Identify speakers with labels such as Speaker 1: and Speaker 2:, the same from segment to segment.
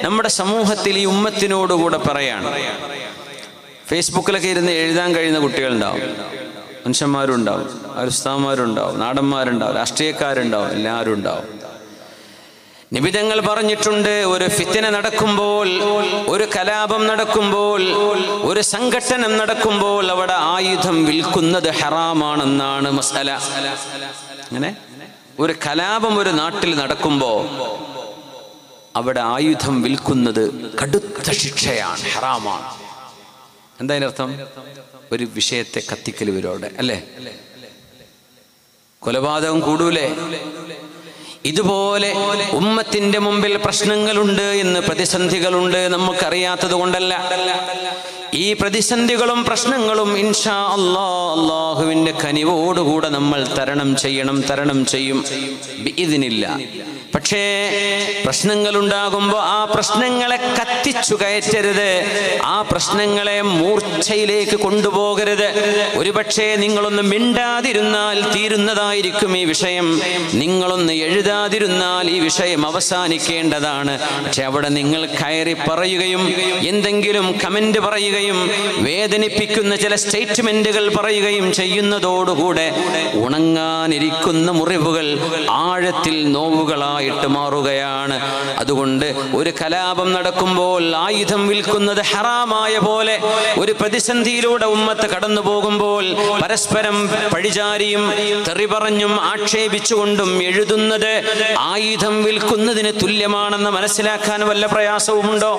Speaker 1: നമ്മുടെ സമൂഹത്തിൽ ഈ ഉമ്മത്തിനോടുകൂടെ പറയാണ് ഫേസ്ബുക്കിലൊക്കെ ഇരുന്ന് എഴുതാൻ കഴിയുന്ന കുട്ടികളുണ്ടാവും മനുഷ്യന്മാരും ഉണ്ടാവും ഉസ്താന്മാരുണ്ടാവും നാടന്മാരുണ്ടാവും രാഷ്ട്രീയക്കാരുണ്ടാവും എല്ലാവരും ഉണ്ടാവും നിബിതങ്ങൾ പറഞ്ഞിട്ടുണ്ട് ഒരു ഫിത്തിന നടക്കുമ്പോൾ ഒരു കലാപം നടക്കുമ്പോൾ ഒരു സംഘട്ടനം നടക്കുമ്പോൾ അവിടെ ആയുധം വിൽക്കുന്നത് ഹറാമാണെന്നാണ് മസല അങ്ങനെ ഒരു കലാപം ഒരു നാട്ടിൽ നടക്കുമ്പോ അവിടെ ആയുധം വിൽക്കുന്നത് കടുത്ത ശിക്ഷയാണ് ഹറാമാണ് എന്താ അതിനർത്ഥം ഒരു വിഷയത്തെ കത്തിക്കൽ ഇവരോടെ അല്ലേ കൊലപാതകം കൂടൂലേ ഇതുപോലെ ഉമ്മത്തിന്റെ മുമ്പിൽ പ്രശ്നങ്ങളുണ്ട് എന്ന് പ്രതിസന്ധികളുണ്ട് നമുക്കറിയാത്തത് കൊണ്ടല്ല ഈ പ്രതിസന്ധികളും പ്രശ്നങ്ങളും ഇൻഷാ അല്ലാ അള്ളാഹുവിന്റെ കനിവോടുകൂടെ നമ്മൾ തരണം ചെയ്യണം തരണം ചെയ്യും ഇതിനില്ല പക്ഷേ പ്രശ്നങ്ങൾ ഉണ്ടാകുമ്പോൾ ആ പ്രശ്നങ്ങളെ കത്തിച്ചു കയറ്റരുത് ആ പ്രശ്നങ്ങളെ മൂർച്ചയിലേക്ക് കൊണ്ടുപോകരുത് ഒരുപക്ഷെ നിങ്ങളൊന്ന് മിണ്ടാതിരുന്നാൽ തീരുന്നതായിരിക്കും ഈ വിഷയം നിങ്ങളൊന്ന് എഴുതാതിരുന്നാൽ ഈ വിഷയം അവസാനിക്കേണ്ടതാണ് പക്ഷെ അവിടെ നിങ്ങൾ കയറി പറയുകയും എന്തെങ്കിലും കമന്റ് പറയുകയും വേദനിപ്പിക്കുന്ന ചില സ്റ്റേറ്റ്മെന്റുകൾ പറയുകയും ചെയ്യുന്നതോടുകൂടെ ഉണങ്ങാനിരിക്കുന്ന മുറിവുകൾ ആഴത്തിൽ നോവുകളായിട്ട് മാറുകയാണ് അതുകൊണ്ട് ഒരു കലാപം നടക്കുമ്പോൾ ആയുധം വിൽക്കുന്നത് ഹറാമായ പോലെ ഒരു പ്രതിസന്ധിയിലൂടെ ഉമ്മത്ത് കടന്നു പോകുമ്പോൾ പരസ്പരം പഴിചാരിയും തെറി പറഞ്ഞും ആക്ഷേപിച്ചുകൊണ്ടും എഴുതുന്നത് ആയുധം വിൽക്കുന്നതിന് തുല്യമാണെന്ന് മനസ്സിലാക്കാൻ വല്ല പ്രയാസവുമുണ്ടോ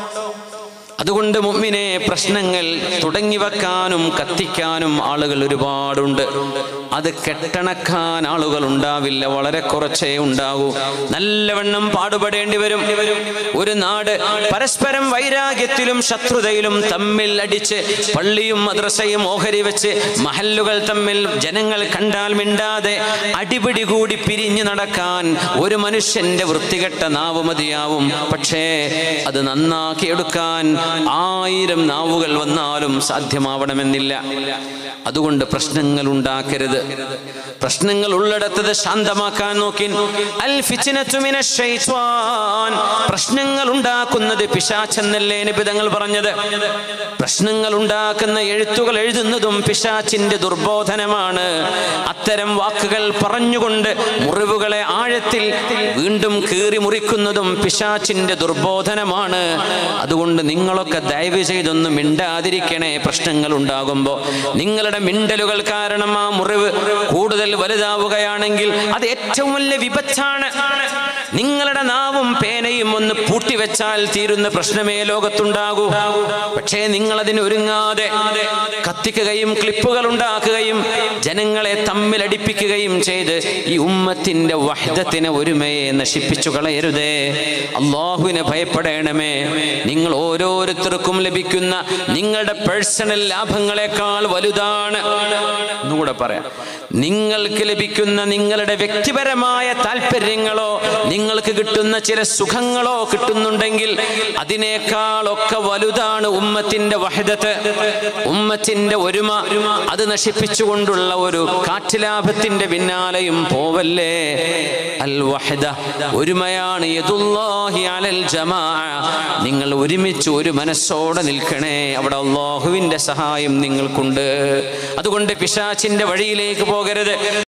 Speaker 1: അതുകൊണ്ട് മുമ്മിനെ പ്രശ്നങ്ങൾ തുടങ്ങി വെക്കാനും കത്തിക്കാനും ആളുകൾ ഒരുപാടുണ്ട് അത് കെട്ടണക്കാൻ ആളുകൾ ഉണ്ടാവില്ല വളരെ കുറച്ചേ ഉണ്ടാകൂ നല്ലവണ്ണം പാടുപെടേണ്ടി വരും ഒരു നാട് പരസ്പരം വൈരാഗ്യത്തിലും ശത്രുതയിലും തമ്മിൽ അടിച്ച് പള്ളിയും മദ്രസയും ഓഹരി വെച്ച് മഹല്ലുകൾ തമ്മിൽ ജനങ്ങൾ കണ്ടാൽ മിണ്ടാതെ അടിപിടി കൂടി പിരിഞ്ഞു നടക്കാൻ ഒരു മനുഷ്യന്റെ വൃത്തികെട്ട നാവ് മതിയാവും പക്ഷേ അത് നന്നാക്കിയെടുക്കാൻ ആയിരം നാവുകൾ വന്നാലും സാധ്യമാവണമെന്നില്ല അതുകൊണ്ട് പ്രശ്നങ്ങൾ ഉണ്ടാക്കരുത് പ്രശ്നങ്ങൾ ഉള്ളിടത്തത് ശാന്തമാക്കാൻ നോക്കി അൽ ഫിത്നത്തു മിനശ് ശൈത്വാൻ പ്രശ്നങ്ങൾ ഉണ്ടാക്കുന്നത് പിശാച്ചെന്നല്ലേ നിബിതങ്ങൾ പറഞ്ഞത് പ്രശ്നങ്ങൾ ഉണ്ടാക്കുന്ന എഴുത്തുകൾ എഴുതുന്നതും പിശാച്ചിന്റെ ദുർബോധനമാണ് അത്തരം വാക്കുകൾ പറഞ്ഞുകൊണ്ട് മുറിവുകളെ ആഴത്തിൽ വീണ്ടും കീറി മുറിക്കുന്നതും പിശാച്ചിന്റെ ദുർബോധനമാണ് അതുകൊണ്ട് നിങ്ങളൊക്കെ ദയവ് ചെയ്തൊന്നും മിണ്ടാതിരിക്കണേ പ്രശ്നങ്ങൾ ഉണ്ടാകുമ്പോൾ നിങ്ങളുടെ മിണ്ടലുകൾ കാരണം ആ മുറിവ് കൂടുതൽ വലുതാവുകയാണെങ്കിൽ അത് ഏറ്റവും വലിയ വിപത്താണ് നിങ്ങളുടെ നാവും പേനയും ഒന്ന് പൂട്ടിവെച്ചാൽ തീരുന്ന പ്രശ്നമേ ലോകത്തുണ്ടാകൂ പക്ഷേ നിങ്ങൾ അതിന് ഒരുങ്ങാതെ കത്തിക്കുകയും ക്ലിപ്പുകൾ ഉണ്ടാക്കുകയും ജനങ്ങളെ തമ്മിലടിപ്പിക്കുകയും ചെയ്ത് ഈ ഉമ്മത്തിന്റെ വഹദത്തിനെ ഒരുമയെ നശിപ്പിച്ചു കളയരുതേ അള്ളാഹുവിനെ ഭയപ്പെടണമേ നിങ്ങൾ ഓരോരുത്തർക്കും ലഭിക്കുന്ന നിങ്ങളുടെ പേഴ്സണൽ ലാഭങ്ങളെക്കാൾ വലുതാണ് എന്നുകൂടെ പറയാം നിങ്ങൾക്ക് ലഭിക്കുന്ന നിങ്ങളുടെ വ്യക്തിപരമായ താല്പര്യങ്ങളോ നിങ്ങൾക്ക് കിട്ടുന്ന ചില സുഖങ്ങളോ കിട്ടുന്നുണ്ടെങ്കിൽ അതിനേക്കാളൊക്കെ വലുതാണ് ഉമ്മത്തിന്റെ വഹദത്ത് ഉമ്മത്തിന്റെ ഒരുമ അത് നശിപ്പിച്ചുകൊണ്ടുള്ള ഒരു കാറ്റുലാഭത്തിന്റെ പിന്നാലെയും പോവല്ലേ അൽ വഹദ ഒരുമയാണ് യദുല്ലാഹി അലൽ ജമാ നിങ്ങൾ ഒരുമിച്ച് ഒരു മനസ്സോടെ നിൽക്കണേ അവിടെ അള്ളാഹുവിന്റെ സഹായം നിങ്ങൾക്കുണ്ട് അതുകൊണ്ട് പിശാച്ചിന്റെ വഴിയിലേക്ക് പോകരുത്